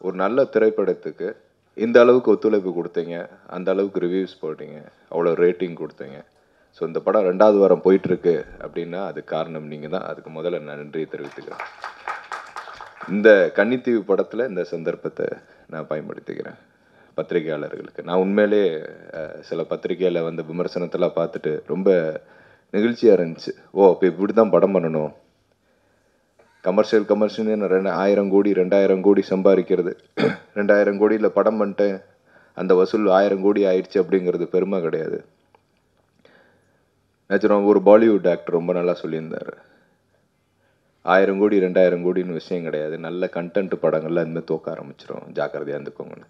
ஒரு நல்ல திரைப்படத்துக்கு இந்த அளவுக்கு ஒத்துழைப்பு கொடுத்தீங்க அந்த அளவுக்கு ரிவ்யூஸ் போட்டீங்க அவ்வளோ ரேட்டிங் கொடுத்தீங்க ஸோ இந்த படம் ரெண்டாவது வாரம் போயிட்டுருக்கு அப்படின்னா அது காரணம் நீங்கள் தான் அதுக்கு முதல்ல நான் நன்றியை தெரிவித்துக்கிறேன் இந்த கன்னித்தீவு படத்தில் இந்த சந்தர்ப்பத்தை நான் பயன்படுத்திக்கிறேன் பத்திரிகையாளர்களுக்கு நான் உண்மையிலே அஹ், சில பத்திரிகையில் வந்து விமர்சனத்தெல்லாம் பார்த்துட்டு ரொம்ப நெகிழ்ச்சியாக இருந்துச்சு ஓ அப்போ இப்படி தான் படம் பண்ணணும் கமர்ஷியல் கமர்ஷியல்னு ரெண்டு ஆயிரம் கோடி ரெண்டாயிரம் கோடி சம்பாதிக்கிறது ரெண்டாயிரம் கோடியில் படம் பண்ணிட்டேன் அந்த வசூல் ஆயிரம் கோடி ஆயிடுச்சு அப்படிங்கிறது பெருமை கிடையாது நேச்சுரம் ஒரு பாலிவுட் ஆக்டர் ரொம்ப நல்லா சொல்லியிருந்தார் ஆயிரம் கோடி ரெண்டாயிரம் கோடின்னு விஷயம் கிடையாது நல்ல கண்டென்ட் படங்கள்ல இனிமேல் தோக்க ஆரம்பிச்சிடும் ஜாக்கிரதையாக இருந்துக்கோங்கன்னு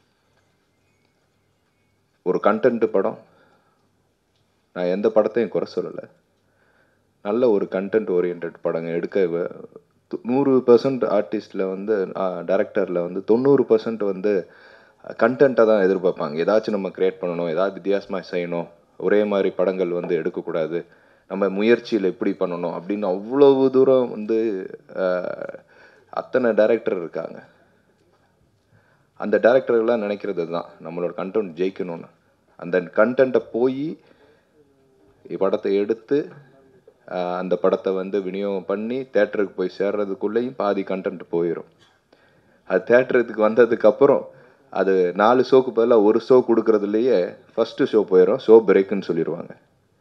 ஒரு கண்டென்ட் படம் நான் எந்த படத்தையும் குறை சொல்லலை நல்ல ஒரு கண்டென்ட் ஓரியன்ட் படங்க எடுக்க வ- து- நூறு பர்சன்ட் ஆர்டிஸ்டில் வந்து டேரக்டரில் வந்து தொண்ணூறு பர்சன்ட் வந்து கண்டென்ட்டை தான் எதிர்பார்ப்பாங்க ஏதாச்சும் நம்ம கிரியேட் பண்ணணும் ஏதாவது வித்தியாசமாக செய்யணும் ஒரே மாதிரி படங்கள் வந்து எடுக்கக்கூடாது நம்ம முயற்சியில் எப்படி பண்ணணும் அப்படின்னு அவ்வளவு தூரம் வந்து ஆஹ், அத்தனை டைரக்டர் இருக்காங்க அந்த டேரக்டர்கள்லாம் நினைக்கிறது தான் நம்மளோட கண்டென்ட் ஜெயிக்கணும்னு அந்த கண்டென்ட்டை போய் படத்தை எடுத்து ஆஹ், அந்த படத்தை வந்து விநியோகம் பண்ணி தேட்டருக்கு போய் சேர்றதுக்குள்ளேயும் பாதி கண்டென்ட் போயிடும் அது தேட்டருக்கு வந்ததுக்கப்புறம் அது நாலு ஷோக்கு பதிலாக ஒரு ஷோ கொடுக்கறதுலையே ஃபஸ்ட்டு ஷோ போயிடும் ஷோ பிரேக்குன்னு சொல்லிடுவாங்க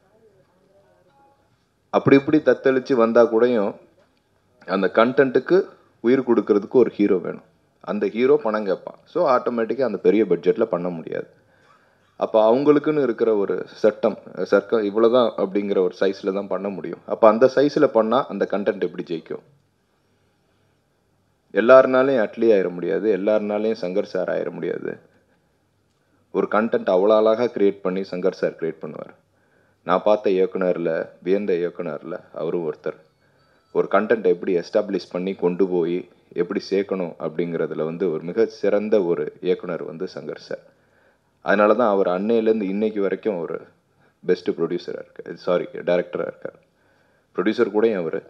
அப்படி இப்படி தத்தளித்து வந்தால் கூடயும் அந்த கண்டென்ட்டுக்கு உயிர் கொடுக்கறதுக்கு ஒரு ஹீரோ வேணும் அந்த ஹீரோ பணம் கேட்பான் ஸோ ஆட்டோமேட்டிக்காக அந்த பெரிய பட்ஜெட்டில் பண்ண முடியாது அப்போ அவங்களுக்குன்னு இருக்கிற ஒரு சட்டம் சர்க்கம் இவ்வளோதான் அப்படிங்கிற ஒரு சைஸில் தான் பண்ண முடியும் அப்போ அந்த சைஸில் பண்ணால் அந்த கண்டென்ட் எப்படி ஜெயிக்கும் எல்லாருனாலையும் அட்லி ஆயிட முடியாது எல்லாருனாலையும் சங்கர் சார் ஆயிட முடியாது ஒரு கண்டென்ட் அவ்வளோ அழகாக கிரியேட் பண்ணி சங்கர் சார் கிரியேட் பண்ணுவார் நான் பார்த்த இயக்குனரில் வியந்த இயக்குனரில் அவரும் ஒருத்தர் ஒரு கண்டென்ட் எப்படி எஸ்டாப்ளிஷ் பண்ணி கொண்டு போய் எப்படி சேர்க்கணும் அப்படிங்கிறதுல வந்து ஒரு மிக சிறந்த ஒரு இயக்குனர் வந்து சங்கர் சார் அதனால தான் அவர் அன்னையிலேருந்து இன்னைக்கு வரைக்கும் ஒரு பெஸ்ட் ப்ரொடியூசராக இருக்கார் சாரி டைரக்டராக இருக்கார் ப்ரொடியூசர் கூடயும் அவர்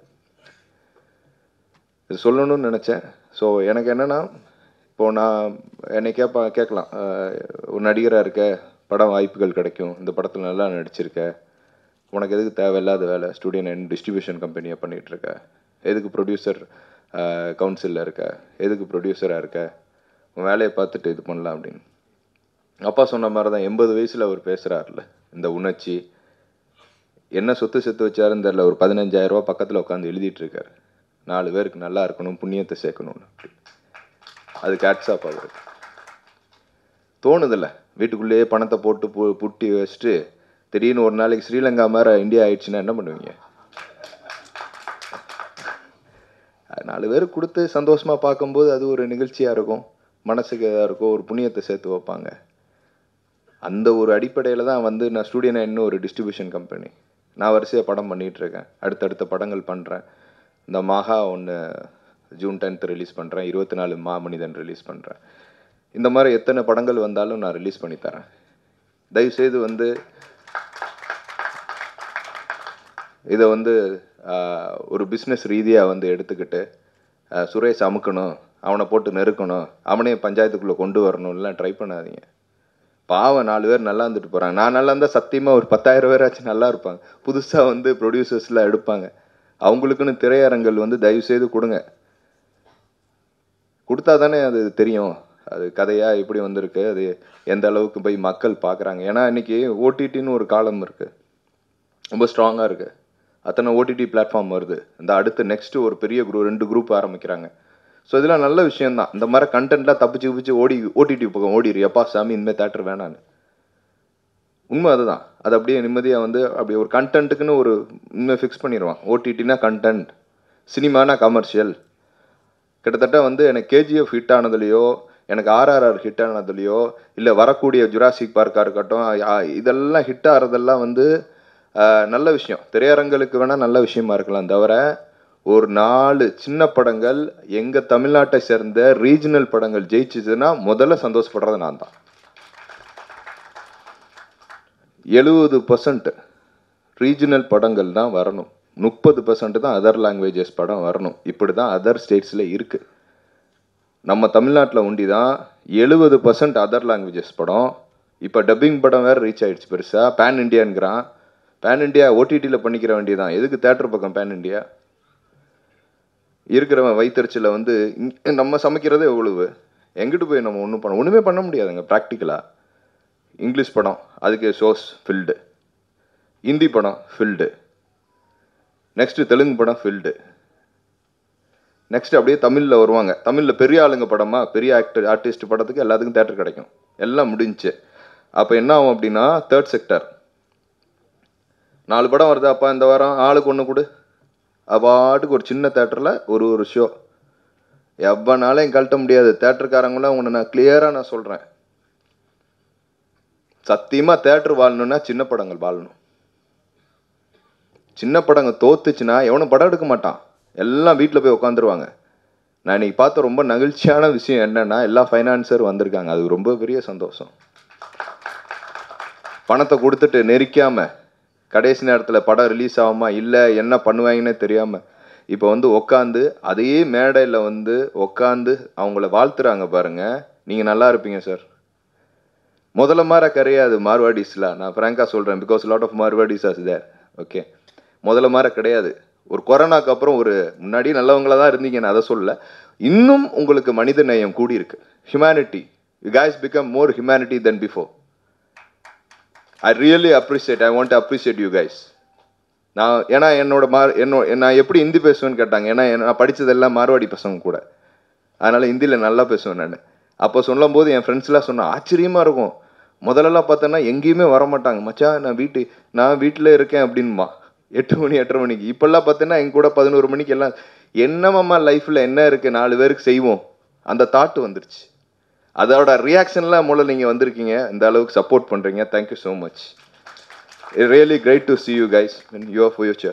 இது சொல்லணும்னு நினச்சேன் ஸோ எனக்கு என்னென்னா இப்போது நான் என்னை கேட்பா கேட்கலாம் அஹ், ஒரு நடிகராக இருக்க படம் வாய்ப்புகள் கிடைக்கும் இந்த படத்தில் நல்லா நடிச்சிருக்க உனக்கு எதுக்கு தேவையில்லாத வேலை ஸ்டுடியோ நைன் டிஸ்ட்ரிபியூஷன் கம்பெனியை பண்ணிகிட்டு இருக்க எதுக்கு ப்ரொடியூசர் கவுன்சிலில் இருக்க எதுக்கு ப்ரொடியூசராக இருக்க உன் வேலையை பார்த்துட்டு இது பண்ணலாம் அப்படின்னு அப்பா சொன்ன மாதிரி தான் எண்பது வயசில் அவர் பேசுகிறாருல இந்த உணர்ச்சி என்ன சொத்து செத்து வச்சாருன்னு தெரில ஒரு 15000 ரூபாய் பக்கத்தில் உட்காந்து எழுதிட்டு இருக்காரு நாலு பேருக்கு நல்லா இருக்கணும் புண்ணியத்தை சேர்க்கணும்னு அப்படி அது கேட்ஸாப் அவருக்கு தோணுதில்ல வீட்டுக்குள்ளேயே பணத்தை போட்டு பு புட்டி வச்சுட்டு திடீர்னு ஒரு நாளைக்கு ஸ்ரீலங்கா மாதிரி இந்தியா ஆயிடுச்சுன்னா என்ன பண்ணுவீங்க அது நாலு பேருக்கு கொடுத்து சந்தோஷமா பார்க்கும்போது அது ஒரு நிகழ்ச்சியா இருக்கும் மனசுக்கு இதாக இருக்கும் ஒரு புண்ணியத்தை சேர்த்து வைப்பாங்க அந்த ஒரு அடிப்படையில் தான் வந்து நான் ஸ்டூடியோ நைன்னு ஒரு டிஸ்ட்ரிபியூஷன் கம்பெனி நான் வரிசையாக படம் பண்ணிட்டு இருக்கேன் அடுத்தடுத்த படங்கள் பண்ணுறேன் இந்த மாகா ஒன்று ஜூன் டென்த் ரிலீஸ் பண்ணுறேன் இருபத்தி நாலு மா மனிதன் ரிலீஸ் பண்ணுறேன் இந்த மாதிரி எத்தனை படங்கள் வந்தாலும் நான் ரிலீஸ் பண்ணி தரேன் தயவுசெய்து வந்து இதை வந்து ஆஹ், ஒரு பிஸ்னஸ் ரீதியாக வந்து எடுத்துக்கிட்டு ஆஹ், சுரேஷ் அமுக்கணும் அவனை போட்டு நெருக்கணும் அவனே பஞ்சாயத்துக்குள்ளே கொண்டு வரணும்லாம் ட்ரை பண்ணாதீங்க பாவம் நாலு பேர் நல்லா இருந்துட்டு போகிறாங்க நான் நல்லா இருந்தால் சத்தியமாக ஒரு பத்தாயிரம் பேராச்சும் நல்லா இருப்பாங்க புதுசாக வந்து ப்ரொடியூசர்ஸ்லாம் எடுப்பாங்க அவங்களுக்குன்னு திரையரங்கள் வந்து தயவு செய்து கொடுங்க கொடுத்தா தானே அது தெரியும் அது கதையாக எப்படி வந்திருக்கு அது எந்த அளவுக்கு போய் மக்கள் பார்க்குறாங்க ஏன்னா இன்னைக்கு ஓடிடின்னு ஒரு காலம் இருக்குது ரொம்ப ஸ்ட்ராங்காக இருக்குது அத்தனை ஓடிடி பிளாட்ஃபார்ம் வருது இந்த அடுத்து நெக்ஸ்ட் ஒரு பெரிய குரூப் ரெண்டு குரூப் ஆரம்பிக்கிறாங்க ஸோ இதெல்லாம் நல்ல விஷயம்தான் இந்த மாதிரி கண்டென்ட்லாம் தப்பிச்சு தப்பிச்சு ஓடி ஓடிடி பக்கம் ஓடிடு எப்பா சாமி இனிமேல் தேட்டர் வேணான்னு உண்மை அதுதான் அது அப்படியே நிம்மதியாக வந்து அப்படி ஒரு கண்டென்ட்டுக்குன்னு ஒரு உண்மை ஃபிக்ஸ் பண்ணிடுவான் ஓடிடினா கண்டென்ட் சினிமானா கமர்ஷியல் கிட்டத்தட்ட வந்து எனக்கு கேஜிஎஃப் ஹிட் ஆனதுலையோ எனக்கு ஆர்ஆர்ஆர் ஹிட் ஆனதுலையோ இல்லை வரக்கூடிய ஜுராசிக் பார்க்காக இருக்கட்டும் ஆ- இதெல்லாம் ஹிட் ஆகிறதெல்லாம் வந்து ஆஹ், நல்ல விஷயம் திரையரங்களுக்கு வேணால் நல்ல விஷயமா இருக்கலாம் தவிர ஒரு நாலு சின்ன படங்கள் எங்கள் தமிழ்நாட்டை சேர்ந்த ரீஜனல் படங்கள் ஜெயிச்சுதுன்னா முதல்ல சந்தோஷப்படுறது நான் தான் எழுபது பர்சன்ட் ரீஜனல் படங்கள் தான் வரணும் முப்பது பர்சன்ட் தான் அதர் லாங்குவேஜஸ் படம் வரணும் இப்படி தான் அதர் ஸ்டேட்ஸில் இருக்குது நம்ம தமிழ்நாட்டில் ஒண்டி தான் எழுபது பர்சன்ட் அதர் லாங்குவேஜஸ் படம் இப்போ டப்பிங் படம் வேறு ரீச் ஆயிடுச்சு பெருசாக பேன் இண்டியாங்கிறான் பேன் இண்டியா ஓடிடியில் பண்ணிக்கிற வேண்டியதான் எதுக்கு தேட்டர் பக்கம் பேன் இண்டியா இருக்கிறவன் வயிற்றுச்சில் வந்து இங்க நம்ம சமைக்கிறதே எவ்வளவு எங்கிட்டு போய் நம்ம ஒன்றும் பண்ண ஒன்றுமே பண்ண முடியாதுங்க ப்ராக்டிக்கலாக இங்கிலீஷ் படம் அதுக்கு ஷோஸ் ஃபில்டு ஹிந்தி படம் ஃபில்டு நெக்ஸ்ட்டு தெலுங்கு படம் ஃபில்டு நெக்ஸ்ட் அப்படியே தமிழில் வருவாங்க தமிழில் பெரிய ஆளுங்க படமா பெரிய ஆக்டர் ஆர்டிஸ்ட் படத்துக்கு எல்லாத்துக்கும் தேட்டர் கிடைக்கும் எல்லாம் முடிஞ்சுச்சு அப்போ என்ன ஆகும் அப்படின்னா தேர்ட் செக்டர் நாலு படம் வருது அப்பா இந்த வாரம் ஆளுக்கு ஒன்று கொடு அப்பாட்டுக்கு ஒரு சின்ன தேட்டரில் ஒரு ஒரு ஷோ எவ்வளோனாலும் கழட்ட முடியாது தேட்டருக்காரங்களாம் உன்னை நான் கிளியராக நான் சொல்கிறேன் சத்தியமாக தேட்டர் வாழணும்னா சின்ன படங்கள் வாழணும் சின்ன படங்கள் தோத்துச்சுன்னா எவனும் படம் எடுக்க மாட்டான் எல்லாம் வீட்டில் போய் உட்காந்துருவாங்க நான் இன்னைக்கு பார்த்த ரொம்ப நகிழ்ச்சியான விஷயம் என்னன்னா எல்லா ஃபைனான்சர் வந்திருக்காங்க அது ரொம்ப பெரிய சந்தோஷம் பணத்தை கொடுத்துட்டு நெரிக்காம கடைசி நேரத்தில் படம் ரிலீஸ் ஆகுமா இல்லை என்ன பண்ணுவாங்கன்னே தெரியாமல் இப்போ வந்து உக்காந்து அதே மேடையில் வந்து உக்காந்து அவங்கள வாழ்த்துறாங்க பாருங்க நீங்கள் நல்லா இருப்பீங்க சார் முதல்ல மாதிரி கிடையாது மார்வாடிஸ்லாம் நான் ஃப்ராங்காக சொல்கிறேன் because lot of Marwadis as there okay முதல்ல மாதிரி கிடையாது ஒரு கொரோனாக்கு அப்புறம் ஒரு முன்னாடி நல்லவங்களா தான் இருந்தீங்க நான் அதை சொல்லல இன்னும் உங்களுக்கு மனித நேயம் கூடி இருக்கு humanity you guys become more humanity than before I really appreciate I want appreciate you guys நான் ஏன்னா என்னோட மார் என்னோட நான் எப்படி ஹிந்தி பேசுவேன்னு கேட்டாங்க ஏன்னா நான் படித்ததெல்லாம் மார்வாடி பசங்க கூட அதனால் ஹிந்தியில் நல்லா பேசுவேன் நான் அப்போ சொல்லும்போது என் ஃப்ரெண்ட்ஸ்லாம் சொன்னா ஆச்சரியமாக இருக்கும் முதல்லலாம் பார்த்தோன்னா எங்கேயுமே வர மாட்டாங்க மச்சான் நான் வீட்டு நான் வீட்டில் இருக்கேன் அப்படின்மா எட்டு மணி எட்டரை மணிக்கு இப்போல்லாம் பார்த்தீங்கன்னா எங்க கூட பதினோரு மணிக்கு எல்லாம் என்னமாம்மா லைஃப்பில் என்ன இருக்குது நாலு பேருக்கு செய்வோம் அந்த தாட்டு வந்துருச்சு அதோட ரியாக்ஷன்லாம் மூலம் நீங்கள் வந்திருக்கீங்க இந்த அளவுக்கு சப்போர்ட் பண்ணுறீங்க thank you so much really great to see you guys in your future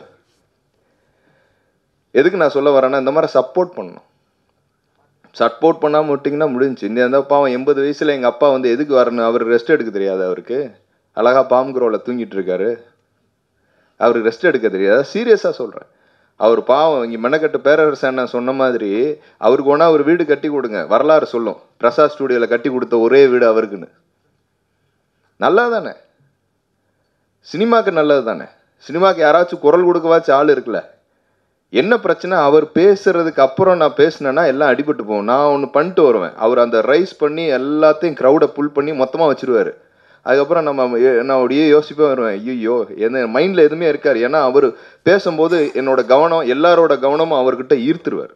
எதுக்கு நான் சொல்ல வரேன்னா இந்த மாதிரி சப்போர்ட் பண்ணணும் சப்போர்ட் பண்ணாமல் விட்டிங்கன்னா முடிஞ்சுச்சு இந்த அந்த பாவம் எண்பது வயசில் எங்கள் அப்பா வந்து எதுக்கு வரணும் அவர் ரெஸ்ட் எடுக்க தெரியாது அவருக்கு அழகா பாம் குரோவில் தூங்கிட்டு இருக்காரு அவருக்கு ரெஸ்ட் எடுக்க தெரியாது சீரியஸாக சொல்கிறேன் அவர் பாவம் இங்கே மெனக்கட்டு பேரரசு அண்ணன் சொன்ன மாதிரி அவருக்கு ஒன்றா ஒரு வீடு கட்டி கொடுங்க வரலாறு சொல்லும் பிரசாத் ஸ்டூடியோவில் கட்டி கொடுத்த ஒரே வீடு அவருக்குன்னு நல்லா தானே சினிமாக்கு நல்லது தானே சினிமாக்கு யாராச்சும் குரல் கொடுக்கவாச்சும் ஆள் இருக்குல்ல என்ன பிரச்சனை அவர் பேசுறதுக்கு அப்புறம் நான் பேசினேன்னா எல்லாம் அடிபட்டு போகும் நான் ஒன்று பண்ணிட்டு வருவேன் அவர் அந்த ரைஸ் பண்ணி எல்லாத்தையும் க்ரௌடை புல் பண்ணி மொத்தமாக வச்சிருவாரு அதுக்கப்புறம் நம்ம ஏ- நான் அப்படியே யோசிப்பே வருவேன் ஐயோ என்ன மைண்டில் எதுவுமே இருக்காரு ஏன்னா அவர் பேசும்போது என்னோட கவனம் எல்லாரோட கவனமும் அவர்கிட்ட ஈர்த்துருவார்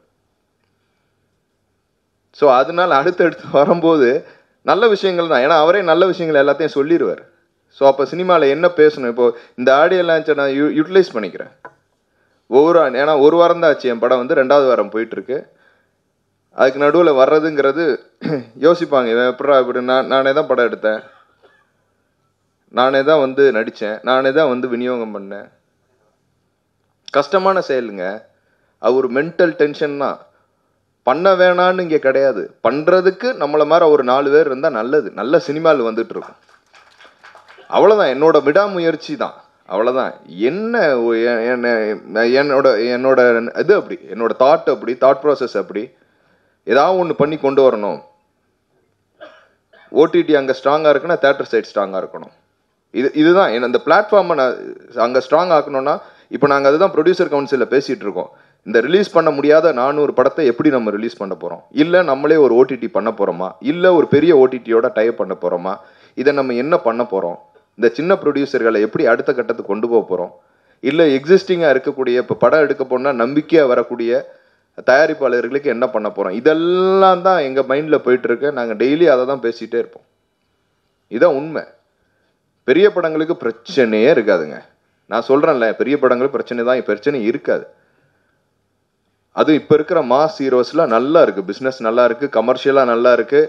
ஸோ அதனால அடுத்தடுத்து வரும்போது நல்ல விஷயங்கள் தான் ஏன்னா அவரே நல்ல விஷயங்கள் எல்லாத்தையும் சொல்லிடுவார் ஸோ அப்போ சினிமாவில் என்ன பேசணும் இப்போ இந்த ஆடியோ லான்ச்சை நான் யூ யூட்டிலைஸ் பண்ணிக்கிறேன் ஒவ்வொரு ஆ- ஏன்னா ஒரு வாரம் தான் ஆச்சு என் படம் வந்து ரெண்டாவது வாரம் போயிட்டுருக்கு அதுக்கு நடுவில் வர்றதுங்கிறது யோசிப்பாங்க இவன் எப்படா இப்படி நான் நானே தான் படம் எடுத்தேன் நானே தான் வந்து நடித்தேன் நானே தான் வந்து விநியோகம் பண்ணேன் கஷ்டமான செயலுங்க அது ஒரு மென்டல் டென்ஷன் தான் பண்ண வேணான்னு இங்கே கிடையாது பண்ணுறதுக்கு நம்மளை மாதிரி ஒரு நாலு பேர் இருந்தால் நல்லது நல்ல சினிமாவில் வந்துட்டு இருக்கும் அவ்வளோதான் என்னோட விடாமுயற்சி தான் அவ்வளோதான் என்ன ஒ- எ- என்ன- என்னோட என்னோட இது அப்படி என்னோட தாட் அப்படி தாட் ப்ராசஸ் அப்படி ஏதாவது ஒன்று பண்ணி கொண்டு வரணும் ஓடிடி அங்கே ஸ்ட்ராங்காக இருக்குன்னா தேட்டர் சைட் ஸ்ட்ராங்காக இருக்கணும் இது இதுதான் என்ன- இந்த பிளாட்ஃபார்மை நான் அங்கே ஸ்ட்ராங் ஆக்கணும்னா இப்போ நாங்கள் அதுதான் ப்ரொடியூசர் கவுன்சிலில் பேசிகிட்டு இருக்கோம் இந்த ரிலீஸ் பண்ண முடியாத நானூறு படத்தை எப்படி நம்ம ரிலீஸ் பண்ண போகிறோம் இல்லை நம்மளே ஒரு ஓடிடி பண்ண போகிறோமா இல்லை ஒரு பெரிய ஓடிடியோட டைப் பண்ண போகிறோமா இதை நம்ம என்ன பண்ண போகிறோம் இந்த சின்ன ப்ரொடியூசர்களை எப்படி அடுத்த கட்டத்துக்கு கொண்டு போக போகிறோம் இல்லை எக்ஸிஸ்டிங்காக இருக்கக்கூடிய இப்போ படம் எடுக்க போனால் நம்பிக்கையாக வரக்கூடிய தயாரிப்பாளர்களுக்கு என்ன பண்ண போகிறோம் இதெல்லாம் தான் எங்கள் மைண்டில் போயிட்டுருக்கு நாங்கள் டெய்லி அதை தான் பேசிகிட்டே இருப்போம் இதான் உண்மை பெரிய படங்களுக்கு பிரச்சனையே இருக்காதுங்க நான் சொல்கிறேன்ல பெரிய படங்களுக்கு பிரச்சனை தான் பிரச்சனை இருக்காது அது இப்போ இருக்கிற மாஸ் ஹீரோஸ்லாம் நல்லா இருக்கு பிஸ்னஸ் நல்லா இருக்கு கமர்ஷியலாக நல்லா இருக்கு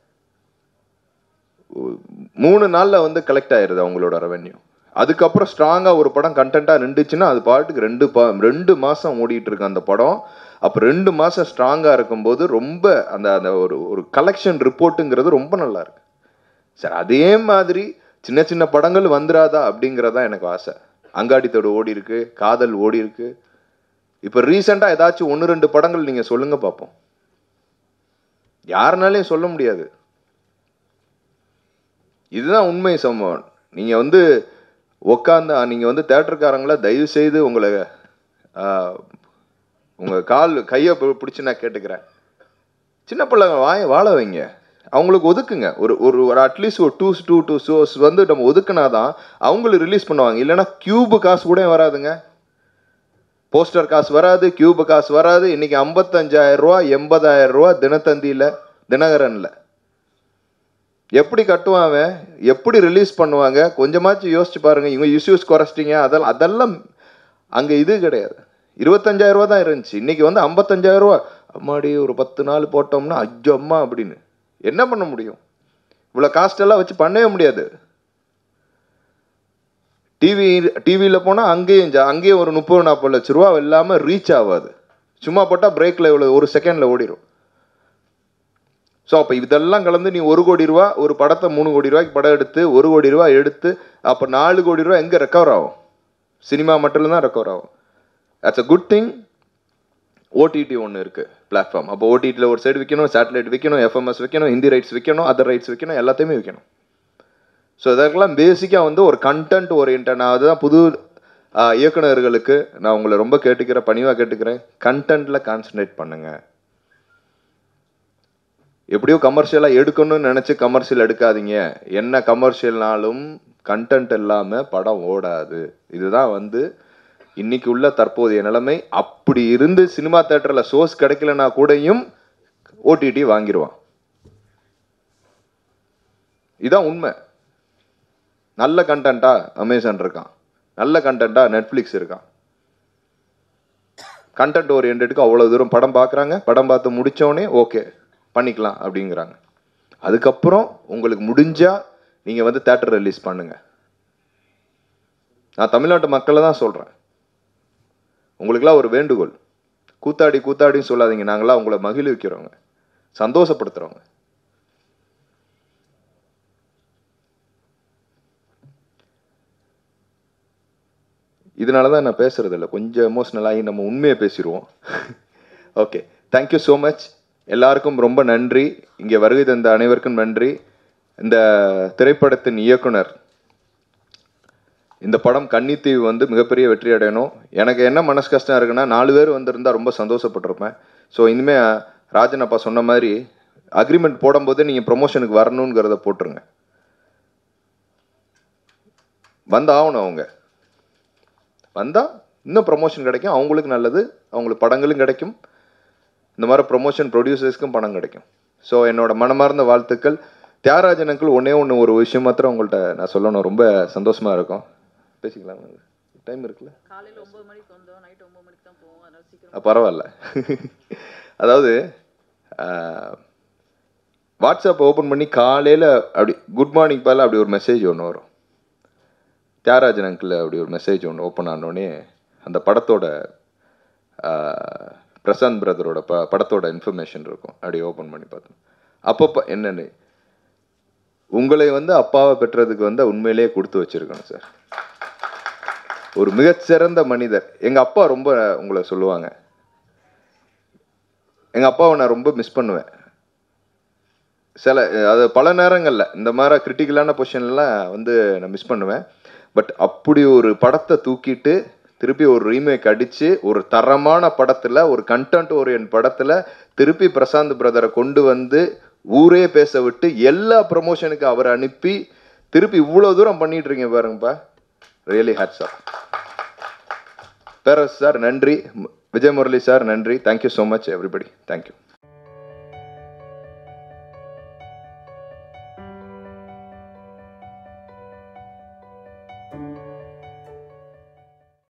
உ- மூணு நாளில் வந்து கலெக்ட் ஆயிருது அவங்களோட ரெவென்யூ அதுக்கப்புறம் ஸ்ட்ராங்காக ஒரு படம் கண்டென்ட்டாக நின்றுச்சுன்னா அது பாட்டுக்கு ரெண்டு பா ரெண்டு மாதம் ஓடிட்டு இருக்கு அந்த படம் அப்போ ரெண்டு மாதம் ஸ்ட்ராங்காக இருக்கும்போது ரொம்ப அந்த அந்த ஒரு ஒரு கலெக்ஷன் ரிப்போர்ட்டுங்கிறது ரொம்ப நல்லா இருக்கு சரி அதே மாதிரி சின்ன சின்ன படங்கள் வந்துராதா அப்படிங்கிறதா எனக்கு ஆசை அங்காடித்தோடு ஓடி இருக்கு காதல் ஓடி இருக்கு இப்போ ரீசெண்டாக ஏதாச்சும் ஒன்று ரெண்டு படங்கள் நீங்கள் சொல்லுங்க பார்ப்போம் யாருனாலையும் சொல்ல முடியாது இதுதான் உண்மை சம்பவம் நீங்கள் வந்து உக்காந்து நீங்கள் வந்து தேட்டருக்காரங்கள தயவு செய்து உங்களை ஆஹ், உங்க கால் கையை பிடிச்சி நான் கேட்டுக்கிறேன் சின்ன பிள்ளைங்க வாய வாழ வைங்க அவங்களுக்கு ஒதுக்குங்க ஒரு ஒரு ஒரு அட்லீஸ்ட் ஒரு டூ டூ டூ ஷோஸ் வந்து நம்ம ஒதுக்குனாதான் அவங்களும் ரிலீஸ் பண்ணுவாங்க இல்லைன்னா கியூபு காசு கூட வராதுங்க போஸ்டர் காசு வராது கியூபு காசு வராது இன்னைக்கு ஐம்பத்தஞ்சாயிரம் ரூபா எண்பதாயிரம் ரூபா தினத்தந்தியில் தினகரனில் எப்படி கட்டுவான் அவன் எப்படி ரிலீஸ் பண்ணுவாங்க கொஞ்சமாச்சும் யோசிச்சு பாருங்க இவங்க இஷ்யூஸ் குறைச்சிட்டீங்க அதெல்லாம் அதெல்லாம் அங்கே இது கிடையாது இருபத்தஞ்சாயிரம் ரூபா தான் இருந்துச்சு இன்னைக்கு வந்து ஐம்பத்தஞ்சாயிரம் ரூபா அம்மாடி ஒரு பத்து நாள் போட்டோம்னா அஜ்ஜோ அம்மா அப்படின்னு என்ன பண்ண முடியும் இவ்வளோ காஸ்ட் எல்லாம் வச்சு பண்ணவே முடியாது டிவி டிவியில் போனால் அங்கேயும் ஜா- அங்கேயும் ஒரு முப்பது நாற்பது லட்ச ரூபா இல்லாமல் ரீச் ஆகாது சும்மா போட்டால் பிரேக்கில் இவ்வளோ ஒரு செகண்டில் ஓடிடும் ஸோ அப்போ இதெல்லாம் கலந்து நீ ஒரு கோடி ரூபா ஒரு படத்தை மூணு கோடி ரூபாய்க்கு படம் எடுத்து ஒரு கோடி ரூபா எடுத்து அப்போ நாலு கோடி ரூபா எங்கே ரெக்கவர் ஆகும் சினிமா மட்டும் தான் ரெக்கவர் ஆகும் that's a good thing OTT ஒன்று இருக்குது பிளாட்ஃபார்ம் அப்போ ஓடிடியில் ஒரு சைடு விற்கணும் சேட்டலைட் விற்கணும் எஃப்எம்எஸ் விற்கணும் ஹிந்தி ரைட்ஸ் விற்கணும் அதர் ரைட்ஸ் விற்கணும் எல்லாத்தையுமே விற்கணும் ஸோ இதற்கெல்லாம் பேசிக்காக வந்து ஒரு கண்டென்ட் ஓரியன்ட் நான் அதுதான் புது ஆ, இயக்குனர்களுக்கு நான் உங்களை ரொம்ப கேட்டுக்கிறேன் பணிவாக கேட்டுக்கிறேன் கண்டென்ட்டில் கான்சன்ட்ரேட் பண்ணுங்க எப்படியோ கமர்ஷியலாக எடுக்கணும்னு நினச்சி கமர்ஷியல் எடுக்காதீங்க என்ன கமர்ஷியல்னாலும் கண்டென்ட் இல்லாமல் படம் ஓடாது இதுதான் வந்து இன்னைக்கு உள்ள தற்போதைய நிலைமை அப்படி இருந்து சினிமா தேட்டரில் சோர்ஸ் கிடைக்கலனா கூடயும் ஓடிடி வாங்கிடுவான் இதான் உண்மை நல்ல கண்டென்ட்டா அமேசான் இருக்கான் நல்ல கண்டென்ட்டா நெட்ஃப்ளிக்ஸ் இருக்கான் கண்டென்ட் ஓரியன்டுக்கு அவ்வளோ தூரம் படம் பார்க்குறாங்க படம் பார்த்து முடிச்சோடனே ஓகே பண்ணிக்கலாம் அப்படிங்கிறாங்க அதுக்கப்புறம் உங்களுக்கு முடிஞ்சா நீங்கள் வந்து தேட்டர் ரிலீஸ் பண்ணுங்க நான் தமிழ்நாட்டு மக்களை தான் சொல்கிறேன் உங்களுக்கெல்லாம் ஒரு வேண்டுகோள் கூத்தாடி கூத்தாடின்னு சொல்லாதீங்க நாங்களாம் உங்களை மகிழ்விக்கிறோங்க சந்தோஷப்படுத்துகிறோங்க இதனால தான் நான் பேசுறது இல்லை கொஞ்சம் எமோஷ்னல் ஆகி நம்ம உண்மையை பேசிடுவோம் ஓகே தேங்க்யூ ஸோ மச் எல்லாருக்கும் ரொம்ப நன்றி இங்கே வருகை தந்த அனைவருக்கும் நன்றி இந்த திரைப்படத்தின் இயக்குனர் இந்த படம் கன்னித்தீவு வந்து மிகப்பெரிய வெற்றி அடையணும் எனக்கு என்ன மனசு கஷ்டம் இருக்குன்னா நாலு பேர் வந்திருந்தா ரொம்ப சந்தோஷப்பட்டிருப்பேன் ஸோ இனிமே ராஜன் அப்பா சொன்ன மாதிரி அக்ரிமெண்ட் போடும்போது நீங்கள் ப்ரொமோஷனுக்கு வரணுங்கிறத போட்டுருங்க வந்து ஆகணும் அவங்க வந்தால் இன்னும் ப்ரொமோஷன் கிடைக்கும் அவங்களுக்கு நல்லது அவங்களுக்கு படங்களும் கிடைக்கும் இந்த மாதிரி ப்ரொமோஷன் ப்ரொடியூசர்ஸ்க்கும் பணம் கிடைக்கும் ஸோ என்னோட மனமார்ந்த வாழ்த்துக்கள் தியாகராஜன் அங்கிள் ஒன்றே ஒன்று ஒரு விஷயம் மாத்திரம் உங்கள்கிட்ட நான் சொல்லணும் ரொம்ப சந்தோஷமாக இருக்கும் பேசிக்கலாம் டைம் இருக்குல்ல காலையில ஒன்பது மணிக்கு வந்தோம் நைட் ஒன்பது மணிக்கு தான் போவோம் அதனால சீக்கிரம் அஹ் பரவாயில்ல அதாவது அஹ், வாட்ஸ்அப் ஓப்பன் பண்ணி காலையில் அப்படி குட் மார்னிங் பால அப்படி ஒரு மெசேஜ் ஒன்று வரும் தியாகராஜன் அங்கிள் அப்படி ஒரு மெசேஜ் ஒன்று ஓப்பன் ஆனோடனே அந்த படத்தோட அஹ், பிரசாந்த் பிரதரோட ப படத்தோட இன்ஃபர்மேஷன் இருக்கும் அப்படி ஓப்பன் பண்ணி பார்த்தோம் அப்பப்போ என்னென்னு உங்களை வந்து அப்பாவை பெற்றதுக்கு வந்து உண்மையிலேயே கொடுத்து வச்சிருக்கணும் சார் ஒரு மிகச்சிறந்த மனிதர் எங்க அப்பா ரொம்ப உங்களை சொல்லுவாங்க எங்க அப்பாவை நான் ரொம்ப மிஸ் பண்ணுவேன் சில அது பல நேரங்களில் இந்த மாதிரி கிரிட்டிக்கலான பொசிஷன்லாம் வந்து நான் மிஸ் பண்ணுவேன் பட் அப்படி ஒரு படத்தை தூக்கிட்டு திருப்பி ஒரு ரீமேக் அடித்து ஒரு தரமான படத்தில் ஒரு கண்டென்ட் ஓரியன்ட் படத்தில் திருப்பி பிரசாந்த் பிரதரை கொண்டு வந்து ஊரே பேச விட்டு எல்லா ப்ரமோஷனுக்கு அவரை அனுப்பி திருப்பி இவ்வளோ தூரம் பண்ணிட்டு இருக்கீங்க பாருங்கப்பா ரியலி ஹேட்ஸ் ஆஃப் பேரஸ் சார் நன்றி விஜய் முரளி சார் நன்றி thank you so much everybody thank you thank